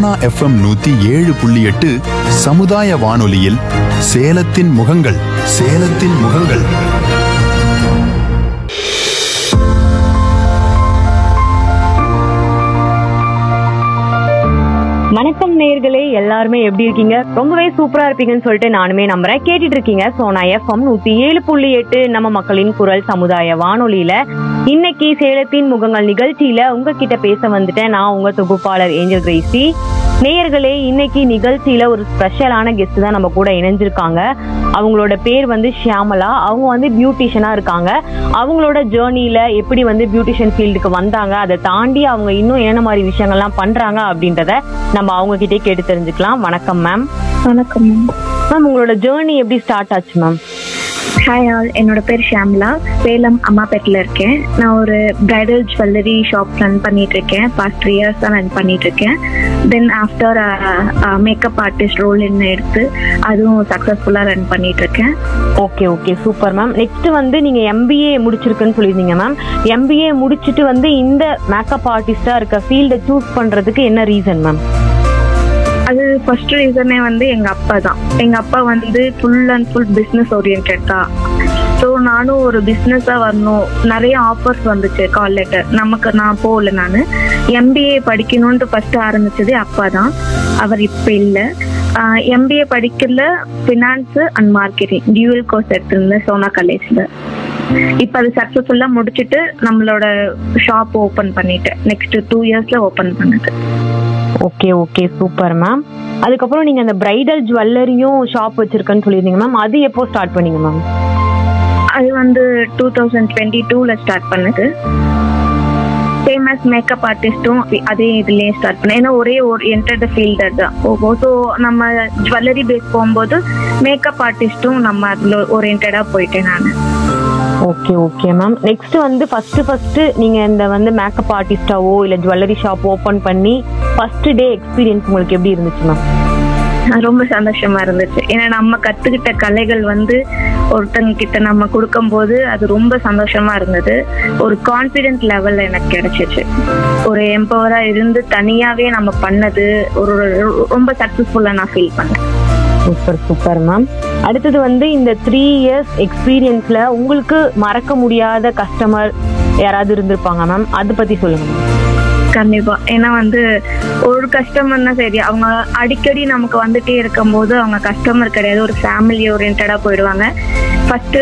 Sona FM நூத்தி ஏழு புள்ளி எட்டு சமுதாய வானொலியில் சேலத்தின் முகங்கள் சேலத்தின் முகங்கள் வணக்கம் நேயர்களே எல்லாருமே எப்படி இருக்கீங்க ரொம்பவே சூப்பரா இருப்பீங்கன்னு சொல்லிட்டு நானுமே நம்புறேன் கேட்டுட்டு இருக்கீங்க சோனா எஃப்எம் நூத்தி ஏழு புள்ளி எட்டு நம்ம மக்களின் குரல் சமுதாய வானொலியில இன்னைக்கு சேலத்தின் முகங்கள் நிகழ்ச்சியில உங்ககிட்ட பேச வந்துட்டேன் நான் உங்க தொகுப்பாளர் ஏஞ்சல் கிரேசி நேயர்களே இன்னைக்கு நிகழ்ச்சியில ஒரு ஸ்பெஷலான கெஸ்ட் தான் நம்ம கூட இணைஞ்சிருக்காங்க அவங்களோட பேர் வந்து ஷியாமலா அவங்க வந்து பியூட்டிஷியனா இருக்காங்க அவங்களோட ஜேர்னில எப்படி வந்து பியூட்டிஷியன் ஃபீல்டுக்கு வந்தாங்க அதை தாண்டி அவங்க இன்னும் என்னென்ன மாதிரி விஷயங்கள்லாம் பண்றாங்க அப்படின்றத நம்ம அவங்க கிட்டே கேட்டு தெரிஞ்சுக்கலாம் வணக்கம் மேம் வணக்கம் மேம் மேம் உங்களோட ஜேர்னி எப்படி ஸ்டார்ட் ஆச்சு மேம் ஹாய் ஆல் என்னோட பேர் ஷியாம்லா சேலம் அம்மாபேட்டில் இருக்கேன் நான் ஒரு பிரைடல் ஜுவல்லரி ஷாப் ரன் பண்ணிட்டு இருக்கேன் பாஸ்ட் த்ரீ இயர்ஸ் தான் ரன் பண்ணிட்டு இருக்கேன் then after makeup artist role என்ன எடுத்து அதுவும் சக்ஸஸ்ஃபுல்லாக ரன் பண்ணிட்டு இருக்கேன் okay okay super ma'am next வந்து நீங்க எம்பிஏ முடிச்சிருக்குன்னு சொல்லியிருந்தீங்க மேம் எம்பிஏ முடிச்சுட்டு வந்து இந்த மேக்கப் ஆர்டிஸ்டா இருக்க ஃபீல்டை சூஸ் பண்றதுக்கு என்ன ரீசன் மேம் அது ஃபர்ஸ்ட் ரீசனே வந்து எங்க அப்பா தான் எங்க அப்பா வந்து full and full business orient தான் ஸோ நானும் ஒரு பிஸ்னஸாக வரணும் நிறைய ஆஃபர்ஸ் வந்துச்சு கால் லெட்டர் நமக்கு நான் போகல நான் எம்பிஏ படிக்கணும்னு ஃபர்ஸ்ட் ஆரம்பிச்சது அப்பா தான் அவர் இப்போ இல்லை எம்பிஏ படிக்கல finance and marketing dual course எடுத்திருந்தேன் சோனா காலேஜில் இப்போ அது சக்ஸஸ்ஃபுல்லாக முடிச்சுட்டு நம்மளோட ஷாப் ஓப்பன் பண்ணிட்டேன் நெக்ஸ்ட் டூ இயர்ஸில் ஓப்பன் பண்ணுது ஓகே ஓகே சூப்பர் மேம் அதுக்கப்புறம் நீங்க அந்த பிரைடல் ஜுவல்லரியும் ஷாப் வச்சிருக்கேன்னு சொல்லியிருந்தீங்க மேம் அது எப்போ ஸ்டார்ட் பண்ணீங்க மேம் அது வந்து டூ தௌசண்ட் டுவெண்ட்டி டூவில் ஸ்டார்ட் பண்ணுது ஃபேமஸ் மேக்கப் ஆர்டிஸ்ட்டும் அதே இதுலேயே ஸ்டார்ட் பண்ணேன் ஏன்னா ஒரே ஒரு என்டர்ட ஃபீல்டர் தான் ஓஹோ ஸோ நம்ம ஜுவல்லரி பேஸ் போகும்போது மேக்கப் ஆர்டிஸ்ட்டும் நம்ம அதில் ஓரியன்டாக போயிட்டேன் நான் ஓகே ஓகே மேம் நெக்ஸ்ட் வந்து ஃபர்ஸ்ட் ஃபர்ஸ்ட் நீங்க இந்த வந்து மேக்கப் ஆர்டிஸ்டாவோ இல்ல ஜுவல்லரி ஷாப் ஓபன் பண்ணி ஃபர்ஸ்ட் டே எக்ஸ்பீரியன்ஸ் உங்களுக்கு எப்படி இருந்துச்சு மேம் ரொம்ப சந்தோஷமா இருந்துச்சு ஏன்னா நம்ம கத்துக்கிட்ட கலைகள் வந்து ஒருத்தங்க கிட்ட நம்ம கொடுக்கும்போது அது ரொம்ப சந்தோஷமா இருந்தது ஒரு கான்பிடென்ட் லெவல்ல எனக்கு கிடைச்சிச்சு ஒரு எம்பவரா இருந்து தனியாவே நம்ம பண்ணது ஒரு ரொம்ப சக்சஸ்ஃபுல்லா நான் ஃபீல் பண்ணேன் சூப்பர் சூப்பர் மேம் அடுத்தது வந்து இந்த த்ரீ இயர்ஸ் எக்ஸ்பீரியன்ஸ்ல உங்களுக்கு மறக்க முடியாத கஸ்டமர் யாராவது இருந்திருப்பாங்க மேம் அதை பத்தி சொல்லுங்க மேம் கண்டிப்பா ஏன்னா வந்து ஒரு கஸ்டமர்னா சரி அவங்க அடிக்கடி நமக்கு வந்துட்டே இருக்கும்போது அவங்க கஸ்டமர் கிடையாது ஒரு ஃபேமிலி ஓரியன்டா போயிடுவாங்க ஃபர்ஸ்ட்